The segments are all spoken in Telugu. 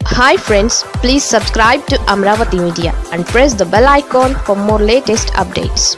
hi friends please subscribe to Amaravati media and press the bell icon for more latest updates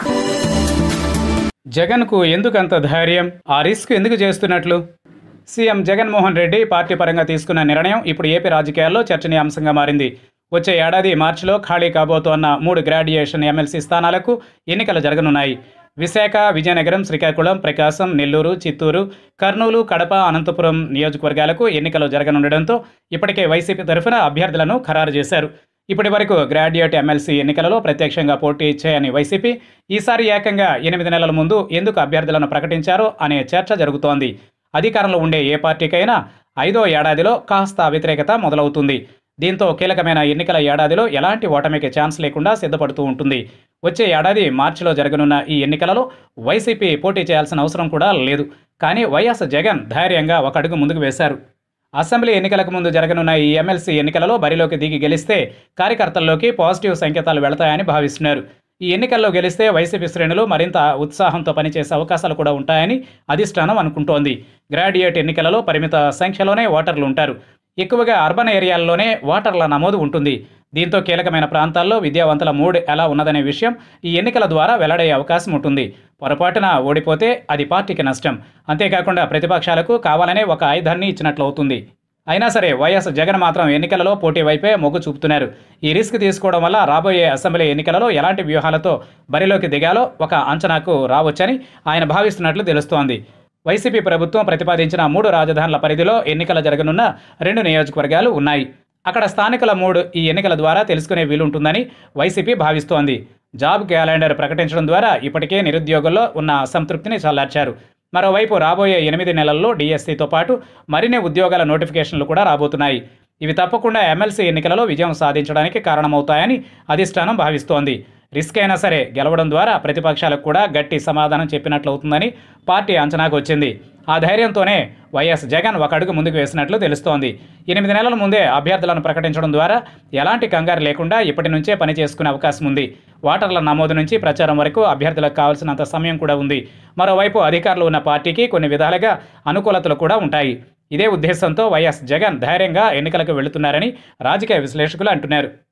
జగన్కు ఎందుకు అంత ధైర్యం ఆ రిస్క్ ఎందుకు చేస్తున్నట్లు సీఎం జగన్మోహన్ రెడ్డి పార్టీ పరంగా తీసుకున్న నిర్ణయం ఇప్పుడు ఏపీ రాజకీయాల్లో చర్చనీయాంశంగా మారింది వచ్చే ఏడాది మార్చిలో ఖాళీ కాబోతోన్న మూడు గ్రాడ్యుయేషన్ ఎమ్మెల్సీ స్థానాలకు ఎన్నికలు జరగనున్నాయి విశాఖ విజయనగరం శ్రీకాకుళం ప్రకాశం నెల్లూరు చిత్తూరు కర్నూలు కడప అనంతపురం నియోజకవర్గాలకు ఎన్నికలు జరగనుండడంతో ఇప్పటికే వైసీపీ తరఫున అభ్యర్థులను ఖరారు చేశారు ఇప్పటి వరకు గ్రాడ్యుయేట్ ఎమ్మెల్సీ ఎన్నికలలో ప్రత్యక్షంగా పోటీ చేయని వైసీపీ ఈసారి ఏకంగా ఎనిమిది నెలల ముందు ఎందుకు అభ్యర్థులను ప్రకటించారో అనే చర్చ జరుగుతోంది అధికారంలో ఉండే ఏ పార్టీకైనా ఐదో ఏడాదిలో కాస్త వ్యతిరేకత మొదలవుతుంది దీంతో కీలకమైన ఎన్నికల ఏడాదిలో ఎలాంటి ఓటమికి ఛాన్స్ లేకుండా సిద్ధపడుతూ ఉంటుంది వచ్చే ఏడాది మార్చిలో జరగనున్న ఈ ఎన్నికలలో వైసీపీ పోటీ చేయాల్సిన అవసరం కూడా లేదు కానీ వైఎస్ జగన్ ధైర్యంగా ఒక అడుగు ముందుకు వేశారు అసెంబ్లీ ఎన్నికలకు ముందు జరగనున్న ఈ ఎమ్మెల్సీ ఎన్నికలలో బరిలోకి దిగి గెలిస్తే కార్యకర్తల్లోకి పాజిటివ్ సంకేతాలు వెళతాయని భావిస్తున్నారు ఈ ఎన్నికల్లో గెలిస్తే వైసీపీ శ్రేణులు మరింత ఉత్సాహంతో పనిచేసే అవకాశాలు కూడా ఉంటాయని అధిష్టానం అనుకుంటోంది గ్రాడ్యుయేట్ ఎన్నికలలో పరిమిత సంఖ్యలోనే ఓటర్లు ఉంటారు ఎక్కువగా అర్బన్ ఏరియాల్లోనే ఓటర్ల నమోదు ఉంటుంది దీంతో కీలకమైన ప్రాంతాల్లో విద్యావంతుల మూడ్ ఎలా ఉన్నదనే విషయం ఈ ఎన్నికల ద్వారా వెల్లడయ్యే అవకాశం ఉంటుంది పొరపాటున ఓడిపోతే అది పార్టీకి నష్టం అంతేకాకుండా ప్రతిపక్షాలకు కావాలనే ఒక ఆయుధాన్ని ఇచ్చినట్లు అవుతుంది అయినా సరే వైఎస్ జగన్ మాత్రం ఎన్నికలలో పోటీ వైపే మొగ్గు చూపుతున్నారు ఈ రిస్క్ తీసుకోవడం వల్ల రాబోయే అసెంబ్లీ ఎన్నికలలో ఎలాంటి వ్యూహాలతో బరిలోకి దిగాలో ఒక అంచనాకు రావచ్చని ఆయన భావిస్తున్నట్లు తెలుస్తోంది వైసీపీ ప్రభుత్వం ప్రతిపాదించిన మూడు రాజధానుల పరిధిలో ఎన్నికలు జరగనున్న రెండు నియోజకవర్గాలు ఉన్నాయి అక్కడ స్థానికుల మూడు ఈ ఎన్నికల ద్వారా తెలుసుకునే వీలుంటుందని వైసీపీ భావిస్తోంది జాబ్ క్యాలెండర్ ప్రకటించడం ద్వారా ఇప్పటికే నిరుద్యోగుల్లో ఉన్న అసంతృప్తిని చల్లార్చారు మరోవైపు రాబోయే ఎనిమిది నెలల్లో డిఎస్సితో పాటు మరిన్ని ఉద్యోగాల నోటిఫికేషన్లు కూడా రాబోతున్నాయి ఇవి తప్పకుండా ఎమ్మెల్సీ ఎన్నికలలో విజయం సాధించడానికి కారణమవుతాయని అధిష్టానం భావిస్తోంది రిస్క్ అయినా సరే గెలవడం ద్వారా ప్రతిపక్షాలకు కూడా గట్టి సమాధానం చెప్పినట్లవుతుందని పార్టీ అంచనాకు వచ్చింది ఆ ధైర్యంతోనే వైఎస్ జగన్ ఒక అడుగు ముందుకు వేసినట్లు తెలుస్తోంది ఎనిమిది నెలల ముందే అభ్యర్థులను ప్రకటించడం ద్వారా ఎలాంటి కంగారు లేకుండా ఇప్పటి నుంచే పని చేసుకునే అవకాశం ఉంది ఓటర్ల నమోదు నుంచి ప్రచారం వరకు అభ్యర్థులకు కావాల్సినంత సమయం కూడా ఉంది మరోవైపు అధికారులు ఉన్న పార్టీకి కొన్ని విధాలుగా అనుకూలతలు కూడా ఉంటాయి ఇదే ఉద్దేశంతో వైఎస్ జగన్ ధైర్యంగా ఎన్నికలకు వెళుతున్నారని రాజకీయ విశ్లేషకులు అంటున్నారు